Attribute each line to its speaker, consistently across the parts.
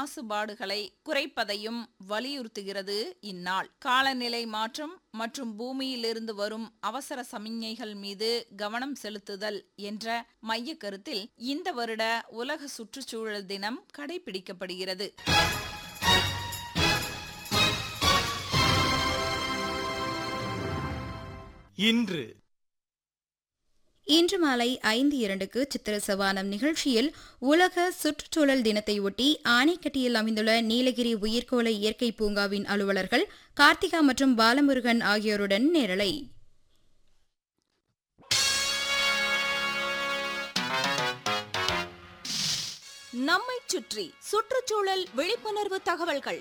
Speaker 1: மாசுபாடுகளை குறைப்பதையும் வலியுறுத்துகிறது இந்நாள் காலநிலை மாற்றம் மற்றும் பூமியிலிருந்து வரும் அவசர சமிஞ்ஞைகள் மீது கவனம் செலுத்துதல் என்ற மைய கருத்தில் இந்த வருட உலக சுற்றுச்சூழல் தினம் கடைபிடிக்கப்படுகிறது
Speaker 2: இன்று
Speaker 3: இன்று மாலை ஐந்து இரண்டுக்கு சித்திர சவானம் நிகழ்ச்சியில் உலக சுற்றுச்சூழல் தினத்தை ஒட்டி ஆணைக்கட்டியில் அமைந்துள்ள நீலகிரி உயிர்கோள இயற்கை பூங்காவின் அலுவலர்கள் கார்த்திகா மற்றும் பாலமுருகன் ஆகியோருடன் நேரலை
Speaker 1: நம்மைச் சுற்றி சுற்றுச்சூழல் விழிப்புணர்வு தகவல்கள்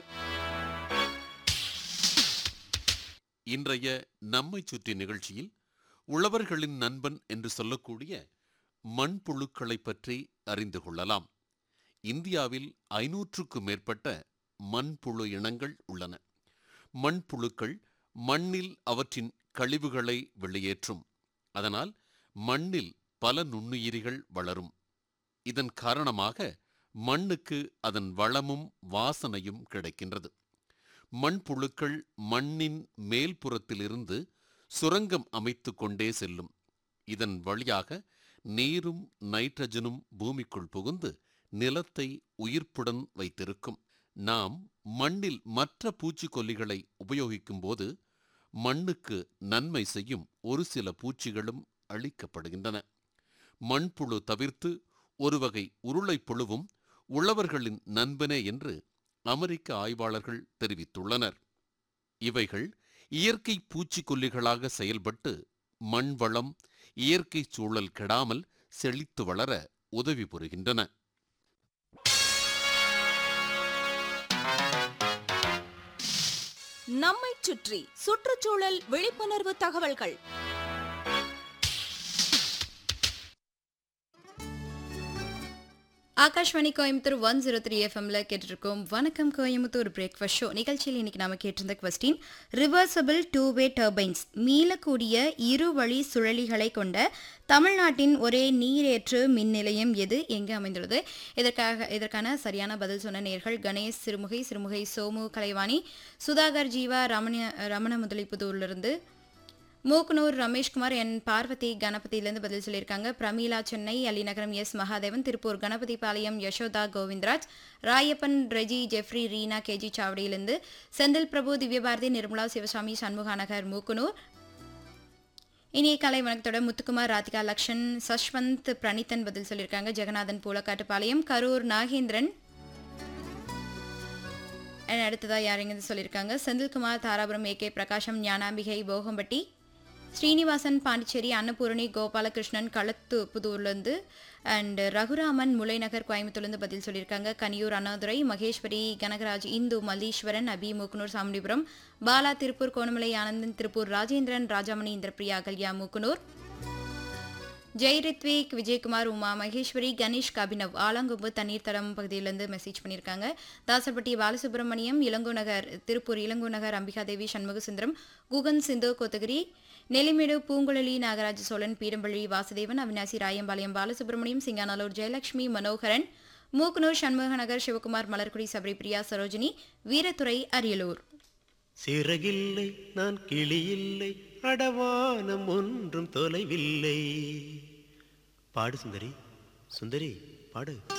Speaker 4: இன்றைய நம்மை சுற்றி நிகழ்ச்சியில் உழவர்களின் நண்பன் என்று சொல்லக்கூடிய மண்புழுக்களை பற்றி அறிந்து கொள்ளலாம் இந்தியாவில் ஐநூற்றுக்கும் மேற்பட்ட மண்புழு இனங்கள் உள்ளன மண்புழுக்கள் மண்ணில் அவற்றின் கழிவுகளை வெளியேற்றும் அதனால் மண்ணில் பல நுண்ணுயிரிகள் வளரும் இதன் காரணமாக மண்ணுக்கு அதன் வளமும் வாசனையும் கிடைக்கின்றது மண்புழுக்கள் மண்ணின் மேல்புறத்திலிருந்து சுரங்கம் அமைத்து கொண்டே செல்லும் இதன் வழியாக நீரும் நைட்ரஜனும் பூமிக்குள் புகுந்து நிலத்தை உயிர்ப்புடன் வைத்திருக்கும் நாம் மண்ணில் மற்ற பூச்சிக்கொல்லிகளை உபயோகிக்கும்போது மண்ணுக்கு நன்மை செய்யும் ஒரு சில பூச்சிகளும் அழிக்கப்படுகின்றன மண்புழு தவிர்த்து ஒரு வகை உருளைப் புழுவும் உழவர்களின் நண்பனே என்று அமெரிக்க ஆய்வாளர்கள் தெரிவித்துள்ளனர் இவைகள் இயற்கை பூச்சிக்கொல்லிகளாக செயல்பட்டு மண் வளம் இயற்கை சூழல் கெடாமல் செழித்து வளர உதவி புரிகின்றன
Speaker 1: நம்மைச் சுற்றி சுற்றுச்சூழல் விழிப்புணர்வு தகவல்கள்
Speaker 3: Akashvani Coimbatore one zero three எஃப்எம்ல கேட்டிருக்கோம் வணக்கம் கோயம்புத்தூர் பிரேக்ஃபாஸ்ட் ஷோ நிகழ்ச்சியில் இன்னைக்கு நாம கேட்டிருந்த question reversible two way turbines மீளக்கூடிய இரு வழி சுழலிகளை கொண்ட தமிழ்நாட்டின் ஒரே நீரேற்று மின் நிலையம் எது எங்கு அமைந்துள்ளது இதற்காக இதற்கான சரியான பதில் சொன்ன நேர்கள் கணேஷ் சிறுமுகை சிறுமுகை சோமு கலைவாணி சுதாகர் ஜீவா ரமண ரமண முதலிப்புதூர்லேருந்து மூக்குனூர் ரமேஷ்குமார் என் பார்வதி கணபதியிலேருந்து பதில் சொல்லியிருக்காங்க Prameela Chennai Alinagaram S Mahadevan Tiruppur Ganapathi Palayam Yasodha Govindaraj Rayappan Reji Jeffrey Reena KG சாவடியிலிருந்து செந்தில் பிரபு திவ்யபாரதி நிர்மலா சிவசாமி சண்முகா நகர் மூக்குனூர் இனிய கலை வணக்கத்தோட முத்துக்குமார் ராதிகா லக்ஷன் சஷ்வந்த் பிரணீத்தன் பதில் சொல்லியிருக்காங்க ஜெகநாதன் பூலக்காட்டுப்பாளையம் கரூர் நாகேந்திரன் And அடுத்ததா யாருங்க சொல்லியிருக்காங்க செந்தில்குமார் தாராபுரம் ஏ கே பிரகாஷம் ஞானாம்பிகை போகம்பட்டி ஸ்ரீனிவாசன் பாண்டிச்சேரி அன்னபூரணி கோபாலகிருஷ்ணன் களத்து புதூர்லேருந்து அண்ட் ரகுராமன் முல்லைநகர் கோயம்புத்தூர்லேருந்து பதில் சொல்லியிருக்காங்க கனியூர் அண்ணாதுரை மகேஸ்வரி கனகராஜ் இந்து மல்லீஸ்வரன் அபி மூக்குனூர் சாமுண்டிபுரம் பாலா திருப்பூர் கோணமலை ஆனந்தன் திருப்பூர் ராஜேந்திரன் ராஜாமணி இந்திரபிரியா கல்யா மூக்குனூர் ஜெய் ரித்விக் விஜயகுமார் உமா மகேஸ்வரி கணேஷ் கபினவ் ஆலங்கொம்பு தண்ணீர் தடம் பகுதியிலிருந்து மெசேஜ் பண்ணியிருக்காங்க தாசர்பட்டி பாலசுப்ரமணியம் இளங்கோ நகர் திருப்பூர் இளங்கோ நகர் அம்பிகாதேவி சண்முகசுந்தரம் குகன் சிந்து கோத்தகிரி நெல்லிமேடு பூங்குழலி நாகராஜ சோழன் பீடம்பள்ளி வாசுதேவன் அவினாசி ராயம்பாளையம் பாலசுப்ரமணியம் சிங்கானல்லூர் ஜெயலட்சுமி மனோகரன் மூக்குனூர் சண்முகநகர் சிவகுமார் மலர்குடி சபரிபிரியா சரோஜினி வீரத்துறை அரியலூர்
Speaker 2: சிறகில்லை நான் கிளியில்லை அடவானம் ஒன்றும் தொலைவில்லை பாடு சுந்தரி சுந்தரி பாடு